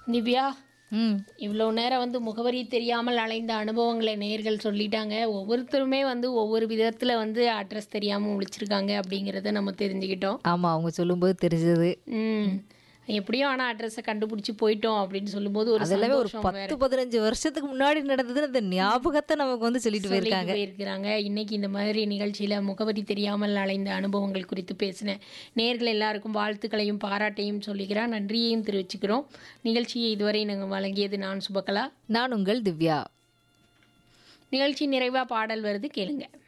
திவ்யா ம் இவ்வளோ நேரம் வந்து முகவரி தெரியாமல் அலைந்த அனுபவங்களை நேர்கள் சொல்லிட்டாங்க ஒவ்வொருத்தருமே வந்து ஒவ்வொரு விதத்தில் வந்து அட்ரஸ் தெரியாமல் முழிச்சிருக்காங்க அப்படிங்கிறத நம்ம தெரிஞ்சுக்கிட்டோம் ஆமாம் அவங்க சொல்லும்போது தெரிஞ்சது ம் எப்படியும் ஆனால் அட்ரஸை கண்டுபிடிச்சி போயிட்டோம் அப்படின்னு சொல்லும்போது ஒரு அதெல்லாமே ஒரு சந்தோஷம் வேற. பத்து பதினஞ்சு வருஷத்துக்கு முன்னாடி நடந்தது அந்த ஞாபகத்தை நமக்கு வந்து சொல்லிட்டு சொல்லிட்டு போயிருக்காங்க போயிருக்கிறாங்க இன்னைக்கு இந்த மாதிரி நிகழ்ச்சியில் முகவரி தெரியாமல் அலைந்த அனுபவங்கள் குறித்து பேசினேன் நேர்கள் எல்லாருக்கும் வாழ்த்துக்களையும் பாராட்டையும் சொல்லிக்கிறேன் நன்றியையும் தெரிவிச்சுக்கிறோம் நிகழ்ச்சியை இதுவரை நாங்கள் வழங்கியது நான் சுபகலா நான் உங்கள் திவ்யா நிகழ்ச்சி நிறைவாக பாடல் வருது கேளுங்க